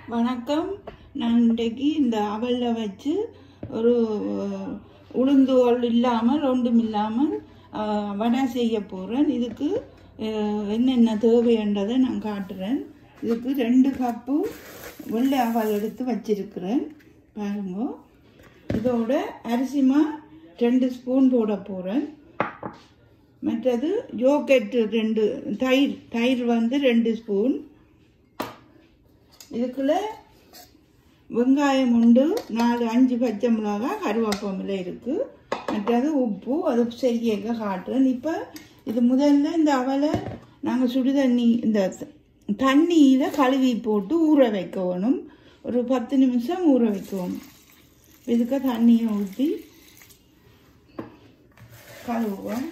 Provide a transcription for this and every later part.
வணக்கம் நான் இன்றைக்கு இந்த அவலில் வச்சு ஒரு அஹ், உளுந்துகள் இல்லாமல் ஒன்றும் இல்லாமல் அஹ், வடை செய்ய போகிறேன் இதுக்கு அஹ், என்னென்ன தேவைன்றதை நான் காட்டுறேன் இதுக்கு ரெண்டு கப்பு வெள்ளை அவல் எடுத்து வச்சிருக்கிறேன் பாருங்க இதோட அரிசிமா ரெண்டு ஸ்பூன் போட போகிறேன் மற்றது யோகட் ரெண்டு தயிர் தயிர் வந்து ரெண்டு ஸ்பூன் இதுக்குள்ள வெங்காயம் உண்டு நாலு அஞ்சு பச்சை மிளகாய் கருவேப்பமில்லை இருக்குது மற்றது உப்பு அது செய்ய காட்டுறேன் இப்போ இது முதல்ல இந்த அவலை நாங்கள் சுடு தண்ணி இந்த தண்ணியில் கழுவி போட்டு ஊற வைக்கணும் ஒரு பத்து நிமிஷம் ஊற வைக்கணும் இதுக்கு தண்ணியை ஊற்றி கழுவுவோம்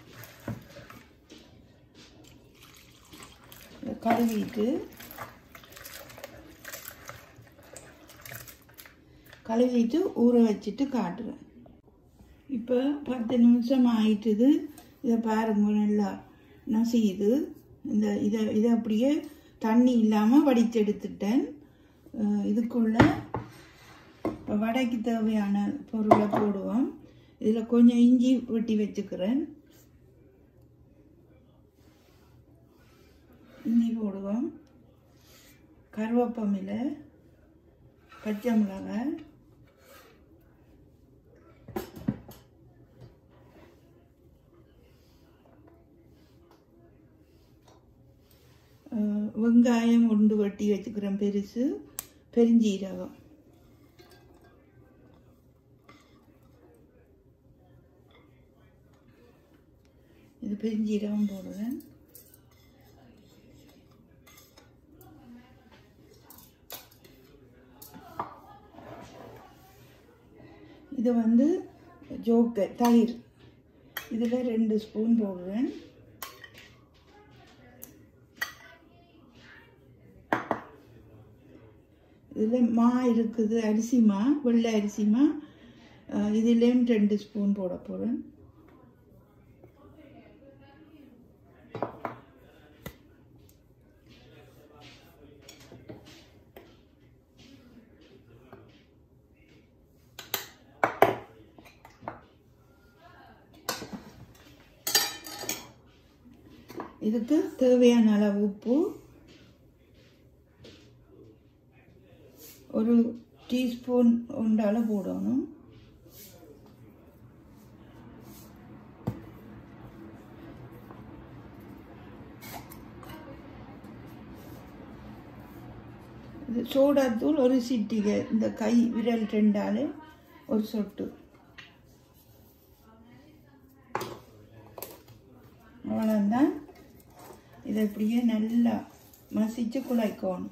இதை கழுவிட்டு கழுவிட்டு ஊற வச்சுட்டு காட்டுறேன் இப்போ பத்து நிமிஷம் ஆயிட்டுது இதை பாருங்க நல்லா நசியுது இந்த இதை இதை அப்படியே தண்ணி இல்லாமல் வடிச்செடுத்துட்டேன் அஹ் இதுக்குள்ள இப்போ வடைக்கு தேவையான பொருளை போடுவோம் இதில் கொஞ்சம் இஞ்சி வெட்டி வச்சுக்கிறேன் இஞ்சி போடுவோம் கருவேப்பமில்லை பச்சை மிளகாய் அஹ் வெங்காயம் உண்டு வெட்டி வச்சுக்கிறேன் பெருசு பெருஞ்சீரகம் இது பெருஞ்சீரகம் போடுவேன் இது வந்து ஜோக்க தயிர் இதில் ரெண்டு ஸ்பூன் போடுவேன் இதில் மா இருக்குது அரிசி மா வெள்ளை அரிசி மா அஹ் இதுலேயும் ரெண்டு ஸ்பூன் போட போகிறேன் இதுக்கு தேவையான அளவு உப்பு ஒரு டீஸ்பூன் உண்டால போடணும் இது சோடாத்தூள் ஒரு சிட்டிகை இந்த கை விரல் ரெண்டால் ஒரு சொட்டு அவ்வளோதான் இதை இப்படியே நல்லா மசிச்சு குழைக்கணும்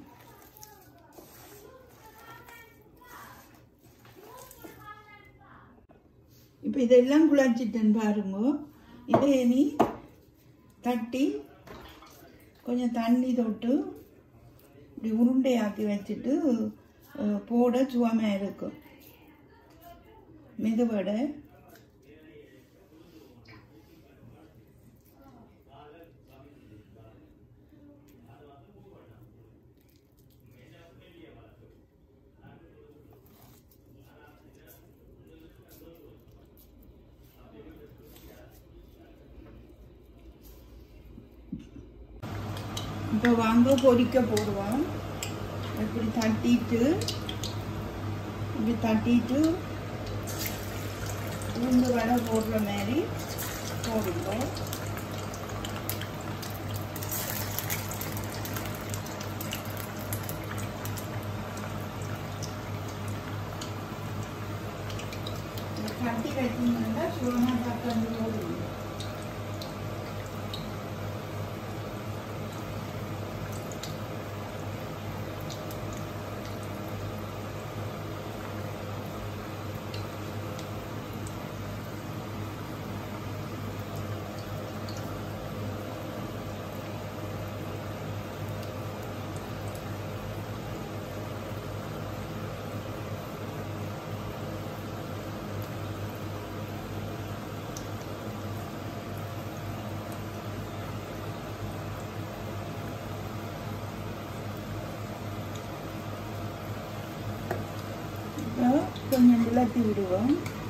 இப்போ இதெல்லாம் குழச்சிட்டேன் பாருங்க இதை நீ தட்டி கொஞ்சம் தண்ணி தொட்டு இப்படி உருண்டையாக்கி வச்சுட்டு அஹ், போட சுவமாக இருக்கும் மெதுவடை இப்போ வாங்க பொரிக்க போடுவோம் இப்படி தட்டிட்டு இப்படி தட்டிட்டு உளுந்து வடை போடுற மாதிரி போடுங்க இதை தட்டி வச்சிங்கன்னா சுவமாக தக்காளி போடுங்க கொஞ்சம் விளக்கி விடுவோம்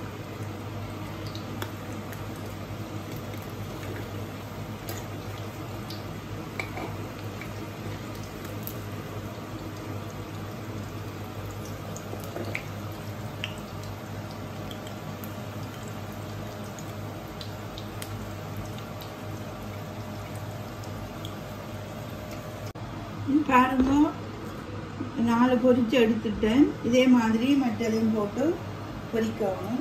பாருங்க நாலு பொரிச்சு எடுத்துட்டேன் இதே மாதிரி மற்றதையும் போட்டு பொரிக்கவும்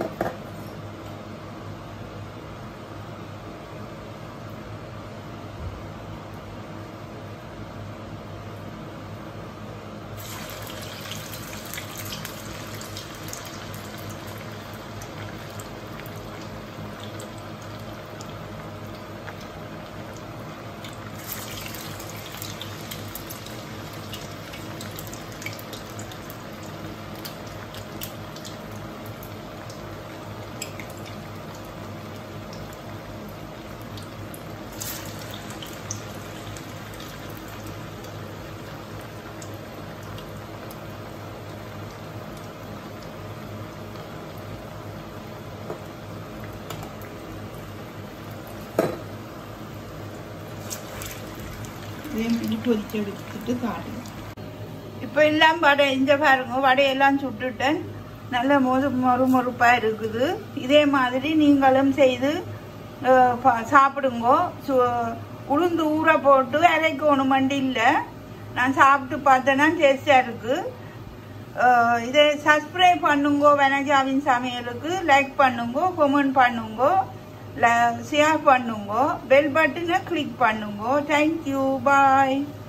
இதே மாதிரி பொரிச்சு எடுத்துட்டு காட்டுங்க இப்போ எல்லாம் வடை இந்த பாருங்க வடையெல்லாம் சுட்டுட்டேன் நல்ல மொறு மொறு மொறுப்பாக இருக்குது இதே மாதிரி நீங்களும் செய்து அஹ், ப- சாப்பிடுங்கோ சு உளுந்து ஊற போட்டு அரைக்கணும் மண்டி இல்லை நான் சாப்பிட்டு பார்த்தேன்னா டேஸ்டாக இருக்குது அஹ், இதை சப்ஸ்கிரைப் பண்ணுங்கோ வெனஜாவின் சமையலுக்கு லைக் பண்ணுங்கோ கமெண்ட் பண்ணுங்கோ ஷேர் பண்ணுங்கோ பெல் பட்டனை கிளிக் பண்ணுங்கோ தேங்க்யூ பாய்